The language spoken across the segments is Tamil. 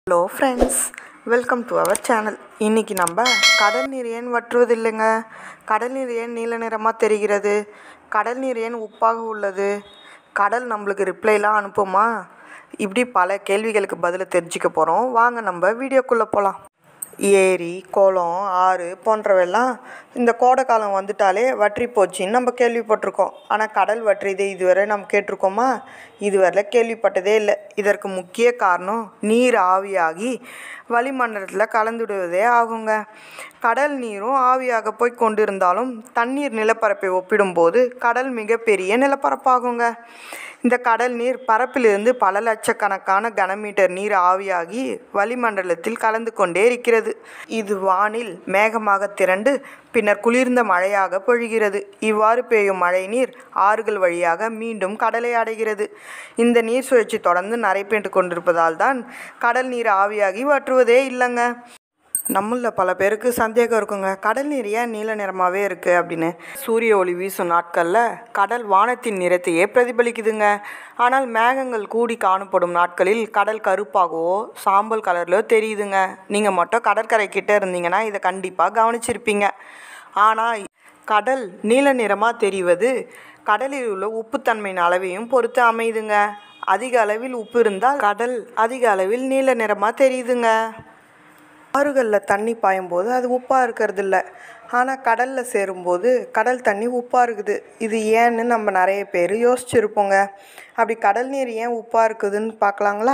hello friends welcome to our channel இன்றைக்கி நம்ம கடல் நீர் ஏன் வற்றுவதில்லைங்க கடல் நீர் ஏன் நீல நிறமாக தெரிகிறது கடல் நீர் ஏன் உப்பாக உள்ளது கடல் நம்மளுக்கு ரிப்ளைலாம் அனுப்புமா இப்படி பல கேள்விகளுக்கு பதிலை தெரிஞ்சுக்க போகிறோம் வாங்க நம்ம வீடியோக்குள்ளே போகலாம் ஏரி குளம் ஆறு போன்றவெல்லாம் இந்த கோடை காலம் வந்துட்டாலே வற்றி போச்சுன்னு நம்ம கேள்விப்பட்டிருக்கோம் ஆனால் கடல் வற்றியதை இதுவரை நம்ம கேட்டிருக்கோமா இதுவரை கேள்விப்பட்டதே இல்லை இதற்கு முக்கிய காரணம் நீர் ஆவியாகி வளிமண்டலத்தில் கலந்துடுவதே ஆகுங்க கடல் நீரும் ஆவியாக போய் கொண்டிருந்தாலும் தண்ணீர் நிலப்பரப்பை ஒப்பிடும்போது கடல் மிகப்பெரிய நிலப்பரப்பாகுங்க இந்த கடல் நீர் பரப்பிலிருந்து பல லட்சக்கணக்கான கனமீட்டர் நீர் ஆவியாகி வளிமண்டலத்தில் கலந்து கொண்டே இருக்கிறது இது வானில் மேகமாக திரண்டு பின்னர் குளிர்ந்த மழையாக பொழிகிறது இவ்வாறு பெய்யும் மழை நீர் ஆறுகள் வழியாக மீண்டும் கடலை அடைகிறது இந்த நீர் சுழற்சி தொடர்ந்து நடைபெற்று கொண்டிருப்பதால் தான் கடல் நீர் ஆவியாகி வற்றுவதே இல்லைங்க நம்மளில் பல பேருக்கு சந்தேகம் இருக்குங்க கடல் நீர் ஏன் நீல நிறமாகவே இருக்குது அப்படின்னு சூரிய ஒளி வீசும் நாட்களில் கடல் வானத்தின் நிறத்தையே பிரதிபலிக்குதுங்க ஆனால் மேகங்கள் கூடி காணப்படும் நாட்களில் கடல் கருப்பாகவோ சாம்பல் கலர்லையோ தெரியுதுங்க நீங்கள் மட்டும் கடற்கரை கிட்ட இருந்தீங்கன்னா இதை கண்டிப்பாக கவனிச்சிருப்பீங்க ஆனால் கடல் நீல நிறமாக தெரிவது கடலில் உள்ள உப்புத்தன்மையின் அளவையும் பொறுத்து அமையுதுங்க அதிக அளவில் உப்பு இருந்தால் கடல் அதிக அளவில் நீல நிறமாக தெரியுதுங்க ஆறுகளில் தண்ணி பாயும்போது அது உப்பாக இருக்கிறது இல்லை ஆனால் கடலில் சேரும்போது கடல் தண்ணி உப்பாக இருக்குது இது ஏன்னு நம்ம நிறைய பேர் யோசிச்சிருப்போங்க அப்படி கடல் நீர் ஏன் உப்பாக இருக்குதுன்னு பார்க்கலாங்களா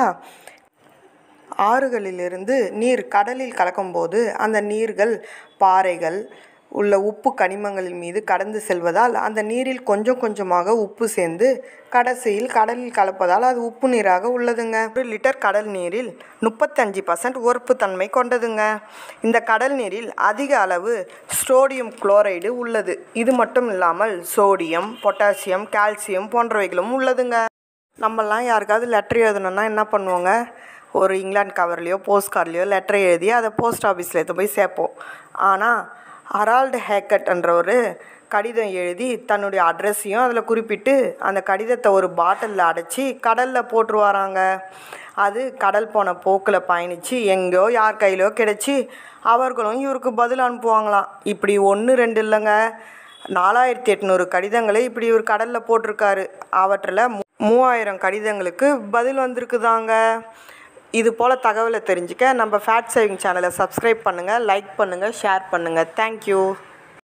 ஆறுகளிலிருந்து நீர் கடலில் கலக்கும்போது அந்த நீர்கள் பாறைகள் உள்ள உப்பு கனிமங்களின் மீது கடந்து செல்வதால் அந்த நீரில் கொஞ்சம் கொஞ்சமாக உப்பு சேர்ந்து கடைசியில் கடலில் கலப்பதால் அது உப்பு நீராக உள்ளதுங்க ஒரு லிட்டர் கடல் நீரில் முப்பத்தஞ்சு பர்சன்ட் உரப்புத்தன்மை கொண்டதுங்க இந்த கடல் நீரில் அதிக அளவு ஸ்டோடியம் குளோரைடு உள்ளது இது மட்டும் இல்லாமல் சோடியம் பொட்டாசியம் கால்சியம் போன்றவைகளும் உள்ளதுங்க நம்மலாம் யாருக்காவது லெட்டர் எழுதணுன்னா என்ன பண்ணுவோங்க ஒரு இங்கிலாந்து கவர்லேயோ போஸ்ட் கார்ட்லேயோ லெட்டர் எழுதி அதை போஸ்ட் ஆஃபீஸில் எடுத்து போய் சேர்ப்போம் ஆனால் ஹரால்டு ஹேக்கட் என்ற ஒரு கடிதம் எழுதி தன்னுடைய அட்ரஸையும் அதில் குறிப்பிட்டு அந்த கடிதத்தை ஒரு பாட்டிலில் அடைச்சி கடலில் போட்டுருவாராங்க அது கடல் போன போக்கில் பயணித்து எங்கேயோ யார் கையிலோ கிடச்சி அவர்களும் இவருக்கு பதில் அனுப்புவாங்களாம் இப்படி ஒன்று ரெண்டு இல்லைங்க நாலாயிரத்தி எட்நூறு கடிதங்களை இப்படி இவர் கடலில் போட்டிருக்காரு அவற்றில் மூவாயிரம் கடிதங்களுக்கு பதில் வந்திருக்குதாங்க இது போல் தகவலை தெரிஞ்சுக்க நம்ம ஃபேட் சேவிங் சேனலை சப்ஸ்கிரைப் பண்ணுங்கள் லைக் பண்ணுங்கள் ஷேர் பண்ணுங்கள் தேங்க்யூ